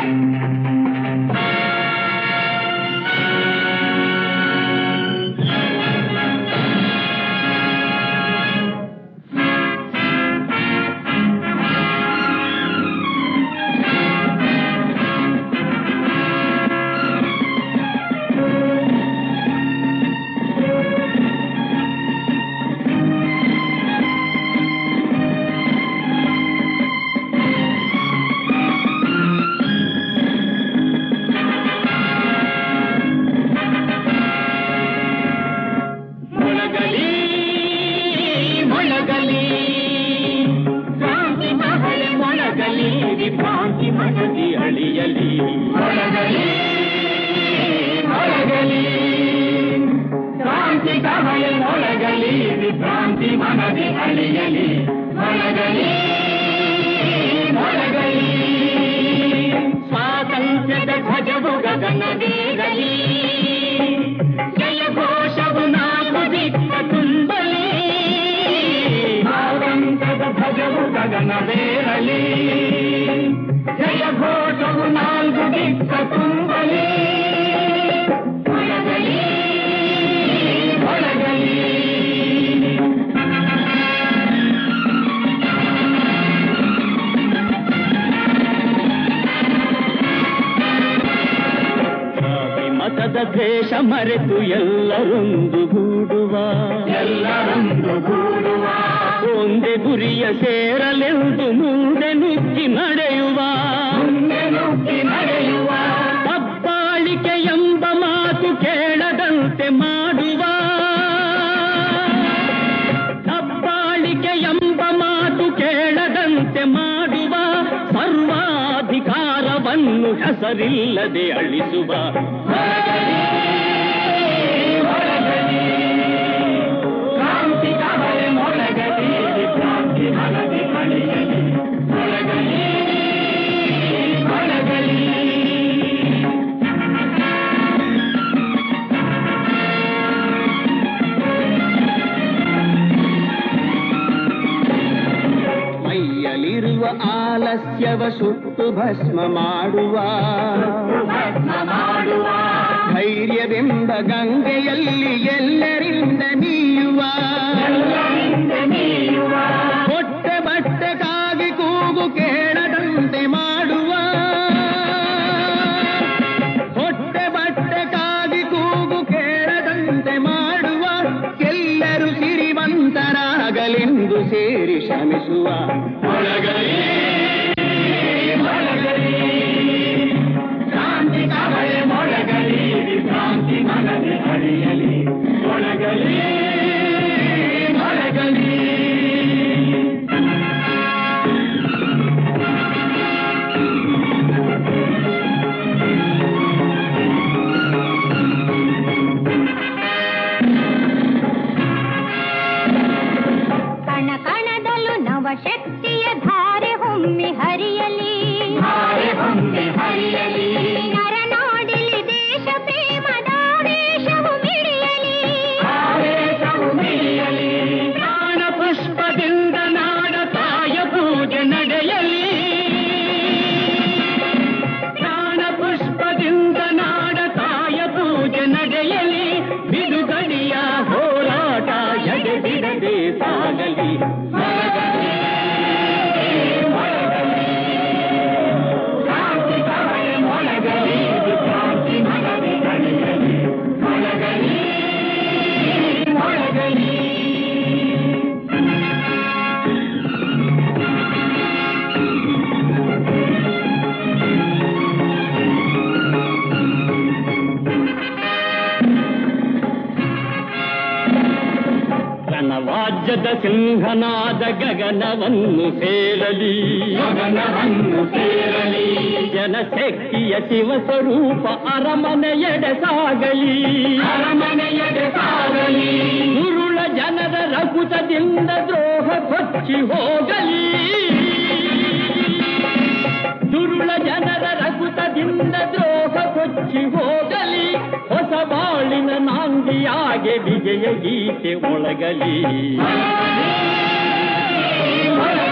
ಮೊಳಗಲಿ ಮೊಳಗಲಿ ಕ್ರಾಂತಿ ಮಹಳೆ ಮೊಳಗಲಿ ವಿಭ್ರಾಂತಿ ಮನದಿ ಅಳಿಯಲಿ ಮೊಳಗಲಿ ಮೊಳಗಲಿ ಕ್ರಾಂತಿ ಕಹಳೆ ಮೊಳಗಲಿ ವಿಭ್ರಾಂತಿ ಮನದಿ ಅಳಿಯಲಿ ಮೊಳಗಲಿ ಮೊಳಗಲಿ ಸ್ವಾತಂತ್ರ್ಯದ ಧ್ವಜವು ಗಗನವೇರಲಿ ಜಯ ಘೋಷವು ನಾಲ್ಕು ದಿಕ್ಕ ತುಂಬಲಿ ಸ್ವಾತಂತ್ರ್ಯದ ಧ್ವಜವು ಗಗನವೇರಲಿ ಜಯ ಘೋಷವು ನಾಲ್ಕು ದಿಕ್ಕ ತುಂಬಲಿ ಮೊಳಗಲಿ ಮೊಳಗಲಿ ಜಾತಿ ಮತದ ದ್ವೇಷ ಮರೆತು ಎಲ್ಲರೊಂದು ಗೂಡುವ ಎಲ್ಲರೊಂದು ಗೂಡುವ ಒಂದೇ ಗುರಿಯ ಸೇರಲೆಂದು ಮುಂದೆ ನುಗ್ಗಿ ನಡೆಯುವ ಮುಂದೆ ನುಗ್ಗಿ ನಡೆಯುವ ಅಪ್ಪಾಳಿಕೆ ಎಂಬ ಮಾತು ಕೇಳದಂತೆ ಮಾಡುವ ಅಪ್ಪಾಳಿಕೆ ಎಂಬ ಮಾತು ಕೇಳದಂತೆ ಮಾಡುವ ಸರ್ವಾಧಿಕಾರವನ್ನು ಹೆಸರಿಲ್ಲದೆ ಅಳಿಸುವ ಹೊರಗಲಿ, ಹೊರಗಲಿ, ಕ್ರಾಂತಿ ಕಹಳೆ ಮೊಳಗಲಿ ಕ್ರಾಂತಿ ಮನದಿ ಅಳಿಯಲಿ ಹೊರಗಲಿ, ಹೊರಗಲಿ. ಮೈಯಲಿರುವ ಆಲಸ್ಯವ ಸುಟ್ಟು ಭಸ್ಮ ಮಾಡುವ ಮಾಡುವ ಧೈರ್ಯವೆಂಬ ಗಂಗೆಯಲ್ಲಿ ಎಲ್ಲರಿಂದ ನೀಯುವ ಹೊಟ್ಟೆ ಬಟ್ಟೆಗಾಗಿ ಕೂಗು ಕೇಳದಂತೆ ಮಾಡುವ ಹೊಟ್ಟೆ ಬಟ್ಟೆಗಾಗಿ ಕೂಗು ಕೇಳದಂತೆ ಮಾಡುವ ಎಲ್ಲರೂ ಸಿರಿವಂತರಾಗಲೆಂದು ಸೇರಿ ಶ್ರಮಿಸುವ ಮೊಳಗಲಿ ಮೊಳಗಲಿ ಕ್ರಾಂತಿ ಕಹಳೆ ಮೊಳಗಲಿ ಕ್ರಾಂತಿ ಮನದಿ ಅಳಿಯಲಿ ಮೊಳಗಲಿ ಮೊಳಗಲಿ ಕಣ ಕಣದಲ್ಲೂ ನವಶಕ್ತಿಯ ಧಾರೆ ಹೊಮ್ಮೆ ಹರಿಯಲಿ ಹರಿಯಲಿ ನರನಾಡಿಲಿ ದೇಶ ಪ್ರೇಮದ ವೇಷವು ಮಿಡಿಯಲಿ ಆವೇಶವು ಮಿಡಿಯಲಿ ಪ್ರಾಣ ಪುಷ್ಪದಿಂದ ನಾಡ ತಾಯ ಪೂಜೆ ನಡೆಯಲಿ ಪ್ರಾಣ ಪುಷ್ಪದಿಂದ ನಾಡ ತಾಯ ಪೂಜೆ ನಡೆಯಲಿ ಬಿಡುಗಡೆಯ ಹೋರಾಟ ಎಡೆ ಬಿಡದೆ ಸಾಗಲಿ ಹೊರಗಲಿ, ಹೊರಗಲಿ. ಕ್ರಾಂತಿ ಕಹಳೆ ಮೊಳಗಲಿ ಕ್ರಾಂತಿ ಮನದಿ ಅಳಿಯಲಿ ಮೊಳಗಲಿ ಮೊಳಗಲಿ ರಣವಾಜ್ಯದ ಸಿಂಹನಾದ ಗಗನವನ್ನು ಸೇರಲಿ ಗಗನವನ್ನು ಸೇರಲಿ ಜನಶಕ್ತಿಯ ಶಿವ ಸ್ವರೂಪ ಅರಮನೆಯೆಡೆ ಸಾಗಲಿ ಅರಮನೆಯೆಡೆ ಸಾಗಲಿ ಉರುಳ ಜನರ ರಕುತದಿಂದ ದ್ರೋಹ ಕೊಚ್ಚಿ ಹೋಗಲಿ ದುರುಳ ಜನರ ರಕುತದಿಂದ ದ್ರೋಹ ಕೊಚ್ಚಿ ಹೋಗಲಿ ಹೊಸ ಬಾಳಿನ ನಾಂದಿಯಾಗೆ ವಿಜಯ ಗೀತೆ ಒಳಗಲಿ